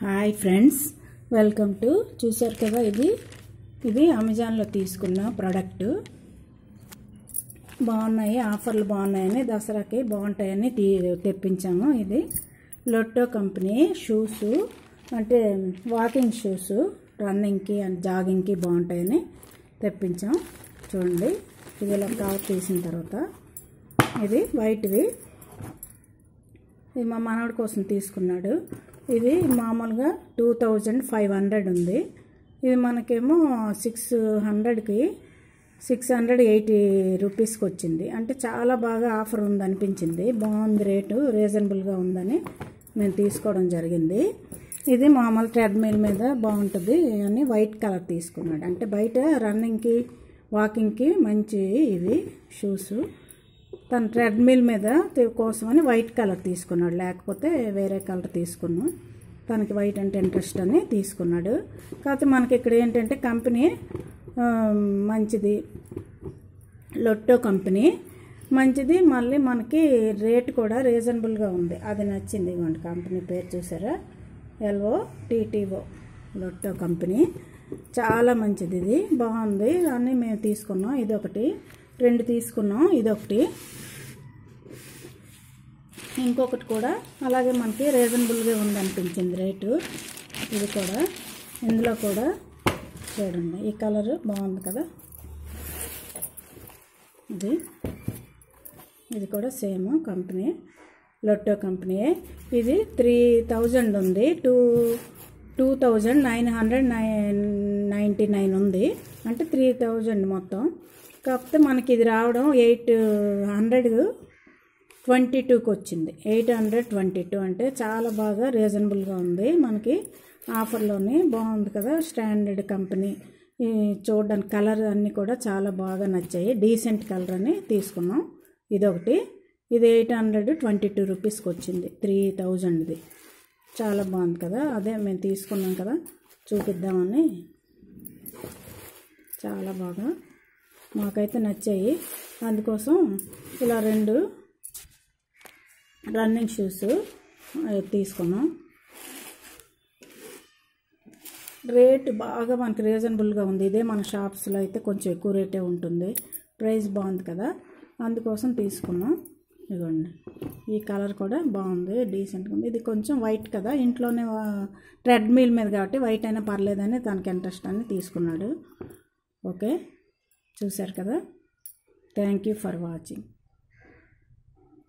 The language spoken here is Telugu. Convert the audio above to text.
హాయ్ ఫ్రెండ్స్ వెల్కమ్ టు చూసారు కదా ఇది ఇది అమెజాన్లో తీసుకున్న ప్రోడక్ట్ బాగున్నాయి ఆఫర్లు బాగున్నాయని దసరాకి బాగుంటాయని తీ తెప్పించాము ఇది లొట్టో కంపెనీ షూస్ అంటే వాకింగ్ షూస్ రన్నింగ్కి అండ్ జాగింగ్కి బాగుంటాయని తెప్పించాం చూడండి ఇది ఇలా కవర్ తీసిన తర్వాత ఇది వైట్వి ఇది మా మనవడి కోసం తీసుకున్నాడు ఇది మామూలుగా టూ థౌజండ్ ఫైవ్ హండ్రెడ్ ఉంది ఇది మనకేమో సిక్స్ హండ్రెడ్కి సిక్స్ హండ్రెడ్ ఎయిటీ రూపీస్కి వచ్చింది అంటే చాలా బాగా ఆఫర్ ఉంది అనిపించింది బాగుంది రేటు రీజనబుల్గా ఉందని మేము తీసుకోవడం జరిగింది ఇది మామూలు ట్రెడ్మిల్ మీద బాగుంటుంది అని వైట్ కలర్ తీసుకున్నాడు అంటే బయట రన్నింగ్కి వాకింగ్కి మంచి ఇవి షూస్ తను ట్రెడ్మిల్ మీద తి- కోసమని వైట్ కలర్ తీసుకున్నాడు లేకపోతే వేరే కలర్ తీసుకున్నాం తనకి వైట్ అంటే ఇంట్రెస్ట్ అని తీసుకున్నాడు కాకపోతే మనకి ఇక్కడ ఏంటంటే కంపెనీ ఆ, మంచిది లొట్టో కంపెనీ మంచిది మళ్ళీ మనకి రేట్ కూడా రీజనబుల్గా ఉంది అది నచ్చింది ఇవ్వండి కంపెనీ పేరు చూసారా ఎల్ఓ టీటీఓ లొట్టో కంపెనీ చాలా మంచిది ఇది బాగుంది అని మేము తీసుకున్నాం ఇది ఒకటి రెండు తీసుకున్నాం ఇదొకటి ఇంకొకటి కూడా అలాగే మనకి రీజనబుల్గా ఉందనిపించింది రేటు ఇది కూడా ఇందులో కూడా చూడండి ఈ కలర్ బాగుంది కదా ఇది ఇది కూడా సేమ్ కంపెనీ లొట్టో కంపెనీ ఇది త్రీ థౌజండ్ ఉంది two two thousand nine hundred nine ninety nine ఉంది అంటే త్రీ థౌజండ్ మొత్తం కాకపోతే మనకి ఇది రావడం ఎయిట్ హండ్రెడ్ ట్వంటీ టూకి వచ్చింది ఎయిట్ హండ్రెడ్ ట్వంటీ టూ అంటే చాలా బాగా రీజనబుల్గా ఉంది మనకి ఆఫర్లోని బాగుంది కదా స్టాండర్డ్ కంపెనీ ఈ చూడడానికి కలర్ అన్నీ కూడా చాలా బాగా నచ్చాయి డీసెంట్ కలర్ అని తీసుకున్నాం ఇదొకటి ఇది ఎయిట్ హండ్రెడ్ ట్వంటీ టూ రూపీస్కి వచ్చింది త్రీ థౌజండ్ది చాలా బాగుంది కదా అదే మేము తీసుకున్నాం కదా చూపిద్దామని చాలా బాగా మాకైతే నచ్చాయి అందుకోసం ఇలా రెండు రన్నింగ్ షూస్ అవి తీసుకున్నాం రేట్ బాగా మనకి రీజనబుల్గా ఉంది ఇదే మన షాప్స్లో అయితే కొంచెం ఎక్కువ రేటే ఉంటుంది ప్రైస్ బాగుంది కదా అందుకోసం తీసుకున్నాం ఇదిగోండి ఈ కలర్ కూడా బాగుంది డీసెంట్గా ఉంది ఇది కొంచెం వైట్ కదా ఇంట్లోనే ట్రెడ్మిల్ మీద కాబట్టి వైట్ అయినా పర్లేదని తనకి ఇంట్రెస్ట్ అని తీసుకున్నాడు ఓకే చూశారు కదా థ్యాంక్ యూ ఫర్ వాచింగ్